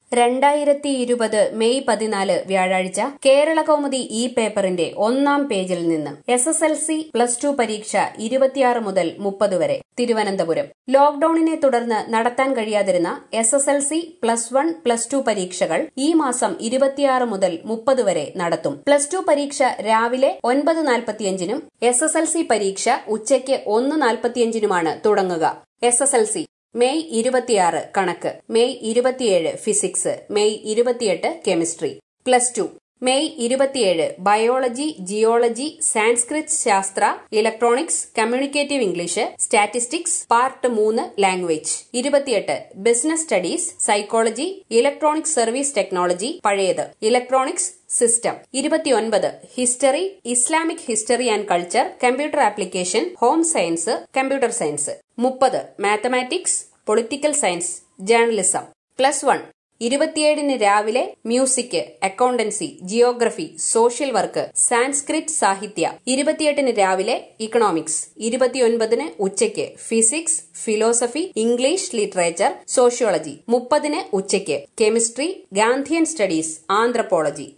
രണ്ടായിരത്തി ഇരുപത് മെയ് പതിനാല് വ്യാഴാഴ്ച കേരള കൗമുദി ഇ പേപ്പറിന്റെ ഒന്നാം പേജിൽ നിന്ന് S S L C plus two പരീക്ഷ ഇരുപത്തിയാറ് മുതൽ മുപ്പത് വരെ തിരുവനന്തപുരം ലോക്ഡൌണിനെ തുടർന്ന് നടത്താൻ കഴിയാതിരുന്ന S S L C plus one plus two പരീക്ഷകൾ ഈ മാസം ഇരുപത്തിയാറ് മുതൽ മുപ്പത് വരെ നടത്തും പ്ലസ് ടു പരീക്ഷ രാവിലെ ഒൻപത് നാൽപ്പത്തിയഞ്ചിനും എസ് എസ് എൽ സി പരീക്ഷ ഉച്ചയ്ക്ക് ഒന്ന് നാൽപ്പത്തിയഞ്ചിനുമാണ് തുടങ്ങുക S S L C May ഇരുപത്തിയാറ് കണക്ക് മെയ് ഇരുപത്തിയേഴ് ഫിസിക്സ് മെയ് ഇരുപത്തിയെട്ട് കെമിസ്ട്രി പ്ലസ് ടു മെയ് ഇരുപത്തിയേഴ് ബയോളജി ജിയോളജി സാൻസ്ക്രിറ്റ് ശാസ്ത്ര electronics communicative English statistics part മൂന്ന് ലാംഗ്വേജ് ഇരുപത്തിയെട്ട് business studies psychology electronic service technology പഴയത് ഇലക്ട്രോണിക്സ് സിസ്റ്റം ഇരുപത്തിയൊൻപത് history Islamic history and culture computer application home science computer science മുപ്പത് mathematics political science journalism plus one ഇരുപത്തിയേഴിന് രാവിലെ music accountancy geography social work Sanskrit സാഹിത്യ ഇരുപത്തിയെട്ടിന് രാവിലെ economics ഇരുപത്തിയൊൻപതിന് ഉച്ചയ്ക്ക് physics philosophy English literature sociology മുപ്പതിന് ഉച്ചയ്ക്ക് കെമിസ്ട്രി ഗാന്ധിയൻ സ്റ്റഡീസ് ആന്ത്രപ്പോളജി